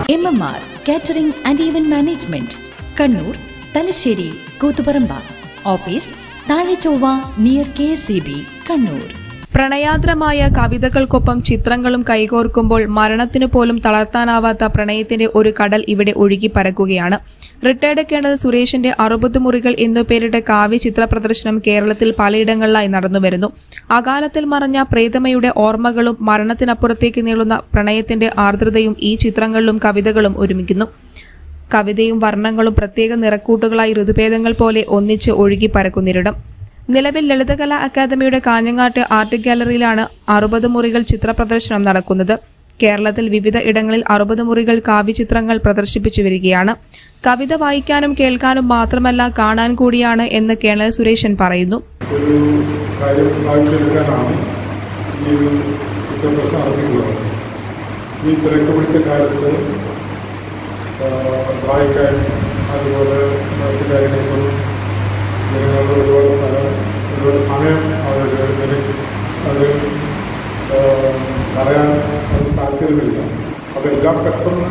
M M R catering and event management Kannur Thalassery Koothuparamba office Thazhechovva near K S C B Kannur പ്രണയാദ്രമായ കവിതകൾക്കൊപ്പം ചിത്രങ്ങളും കൈകോർക്കുമ്പോൾ മരണത്തിനു പോലും തളർത്താനാവാത്ത പ്രണയത്തിന്റെ ഒരു കടൽ ഇവിടെ ഒഴുകി പരക്കുകയാണ് റിട്ടയർഡ് കേണൽ സുരേഷിന്റെ അറുപത് മുറികൾ എന്നു പേരിട്ട കാവ്യ ചിത്ര പ്രദർശനം കേരളത്തിൽ പലയിടങ്ങളിലായി നടന്നുവരുന്നു അകാലത്തിൽ മറഞ്ഞ പ്രേതമയുടെ ഓർമ്മകളും മരണത്തിനപ്പുറത്തേക്ക് നീളുന്ന പ്രണയത്തിന്റെ ആർദ്രതയും ഈ ചിത്രങ്ങളിലും കവിതകളും ഒരുമിക്കുന്നു കവിതയും വർണ്ണങ്ങളും പ്രത്യേക നിറക്കൂട്ടുകളായി ഋതുഭേദങ്ങൾ പോലെ ഒന്നിച്ച് ഒഴുകി പരക്കുന്നിരിടം നിലവിൽ ലളിതകലാ അക്കാദമിയുടെ കാഞ്ഞങ്ങാട്ട് ആർട്ട് ഗാലറിയിലാണ് അറുപത് മുറികൾ ചിത്ര പ്രദർശനം നടക്കുന്നത് കേരളത്തിൽ വിവിധ ഇടങ്ങളിൽ അറുപത് മുറികൾ കാവ്യചിത്രങ്ങൾ പ്രദർശിപ്പിച്ചു വരികയാണ് കവിത വായിക്കാനും കേൾക്കാനും മാത്രമല്ല കാണാൻ കൂടിയാണ് എന്ന് കേണൽ സുരേഷൻ പറയുന്നു ഒരു കാര്യം വായിച്ചെടുക്കാനാണ് ഈ ഒരു ചിത്രപ്രശ്നം നടത്തിയിട്ടുള്ളത് ഈ തിരക്ക് പിടിച്ച കാലത്ത് ആ, വായിക്കാൻ അതുപോലെ മറ്റു കാര്യങ്ങൾക്കും ജനങ്ങളുടെ ഒരുപാട് സ്ഥലം ഒരുപാട് സമയം അവർ അത് ആ, പറയാൻ അത് താല്പര്യമില്ല അപ്പോൾ എല്ലാം പെട്ടെന്ന്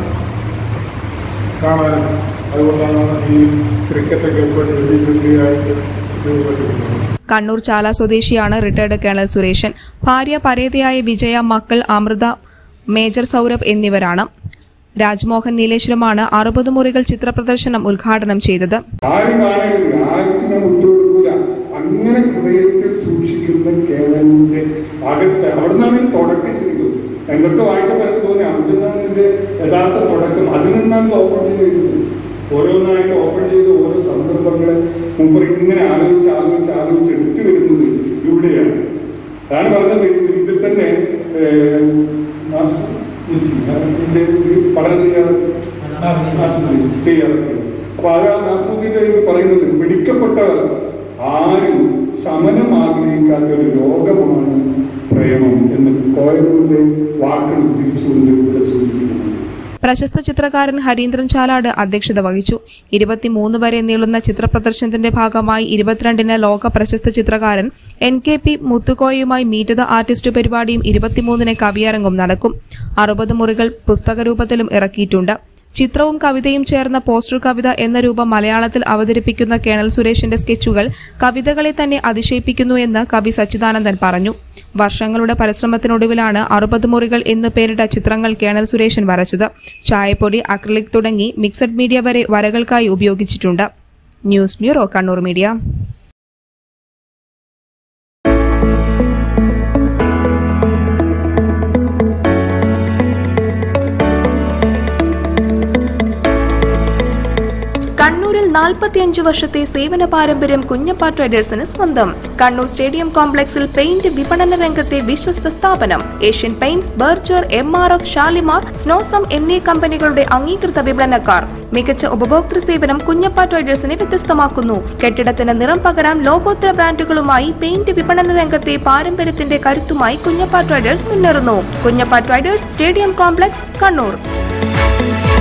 കാണാനും അതുകൊണ്ടാണ് ഈ ക്രിക്കറ്റൊക്കെ ഇപ്പോൾ ട്വൻറ്റി ട്വൻറ്റി ആയിട്ട് ഉപയോഗപ്പെട്ടിരിക്കുന്നത് കണ്ണൂർ ചാല സ്വദേശിയാണ് റിട്ടയർഡ് കേണൽ സുരേഷൻ ഭാര്യ പരേതയായ വിജയ മക്കൾ അമൃത മേജർ സൗരഭ് എന്നിവരാണ് രാജ്മോഹൻ നീലേശ്വരമാണ് അറുപത് മുറികൾ ചിത്ര പ്രദർശനം ഉദ്ഘാടനം ചെയ്തത് ആരും കാണരുത് ആർക്കും ഞാൻ വിട്ടുകൊടുക്കൂല അങ്ങനെ ഹൃദയത്തിൽ സൂക്ഷിക്കുന്ന കേരളത്തിന്റെ അകത്ത് അവിടുന്നാണ് ഇത് തുടക്കിച്ചിരിക്കുന്നത് എന്തൊക്കെ വായിച്ചപ്പോൾ എനിക്ക് തോന്നി അവിടുന്നാണ് ഇതിന്റെ യഥാർത്ഥ തുടക്കം അതിൽ നിന്നാണ് ഇത് ഓപ്പൺ ചെയ്ത് വരുന്നത് ഓരോന്നായിട്ട് ഓപ്പൺ ചെയ്ത് ഓരോ സന്ദർഭങ്ങളെ മുമ്പ് ഇങ്ങനെ ആലോചിച്ച് ആലോചിച്ച് ആലോചിച്ച് എടുത്തു വരുന്നത് ഇവിടെയാണ് അതാണ് പറഞ്ഞത് ഇതിൽ തന്നെ ഏഹ്, നാസ്- ഇതിന്റെ ഈ പഠനം ചെയ്യാറുണ്ട് നാസ്മുദ്ദീൻ ചെയ്യാറുണ്ട് അപ്പൊ അത് ആ നാസ്മുദ്ദീന്റെ ഇത് പറയുന്നത് പിടിക്കപ്പെട്ടവർ ആരും ശമനം ആഗ്രഹിക്കാത്ത ഒരു രോഗമാണ് പ്രേമം എന്ന് കോയകളുടെ വാക്കുകൾ തിരിച്ചുകൊണ്ട് ഇവിടെ സൂചിപ്പിക്കുന്നുണ്ട് പ്രശസ്ത ചിത്രകാരൻ ഹരീന്ദ്രൻ ചാലാട് അധ്യക്ഷത വഹിച്ചു ഇരുപത്തിമൂന്ന് വരെ നീളുന്ന ചിത്ര പ്രദർശനത്തിന്റെ ഭാഗമായി ഇരുപത്തിരണ്ടിന് ലോക പ്രശസ്ത ചിത്രകാരൻ എൻ കെ പി മുത്തുക്കോയുമായി മീറ്റ് ദ ആർട്ടിസ്റ്റ് പരിപാടിയും ഇരുപത്തിമൂന്നിന് കവിയരങ്ങും നടക്കും അറുപത് മുറികൾ പുസ്തകരൂപത്തിലും ഇറക്കിയിട്ടുണ്ട് ചിത്രവും കവിതയും ചേർന്ന പോസ്റ്റർ കവിത എന്ന രൂപം മലയാളത്തിൽ അവതരിപ്പിക്കുന്ന കേണൽ സുരേഷിന്റെ സ്കെച്ചുകൾ കവിതകളെ തന്നെ അതിശയിപ്പിക്കുന്നു എന്ന് കവി സച്ചിദാനന്ദൻ പറഞ്ഞു വർഷങ്ങളുടെ പരിശ്രമത്തിനൊടുവിലാണ് അറുപത് മുറികൾ എന്നു പേരിട്ട ചിത്രങ്ങൾ കേണൽ സുരേഷൻ വരച്ചത് ചായപ്പൊടി അക്രിലിക് തുടങ്ങി മിക്സഡ് മീഡിയ വരെ വരകൾക്കായി ഉപയോഗിച്ചിട്ടുണ്ട് ന്യൂസ് ബ്യൂറോ കണ്ണൂർ മീഡിയ കണ്ണൂരിൽ നാൽപ്പത്തിയഞ്ച് വർഷത്തെ സേവന പാരമ്പര്യം കുഞ്ഞപ്പ ട്രേഡേഴ്സിന് സ്വന്തം കണ്ണൂർ സ്റ്റേഡിയം കോംപ്ലക്സിൽ പെയിന്റ് വിപണന രംഗത്തെ വിശ്വസ്ത സ്ഥാപനം Asian Paints Berger M R F Shalimar Snowcem എന്നീ കമ്പനികളുടെ അംഗീകൃത വിപണനക്കാർ മികച്ച ഉപഭോക്തൃ സേവനം കുഞ്ഞപ്പ ട്രേഡേഴ്സിനെ വ്യത്യസ്തമാക്കുന്നു കെട്ടിടത്തിന് നിറം പകരാൻ ലോകോത്തര ബ്രാൻഡുകളുമായി പെയിന്റ് വിപണന രംഗത്തെ പാരമ്പര്യത്തിന്റെ കരുത്തുമായി കുഞ്ഞപ്പ ട്രേഡേഴ്സ് മുന്നേറുന്നു Kunjappa traders stadium complex Kannur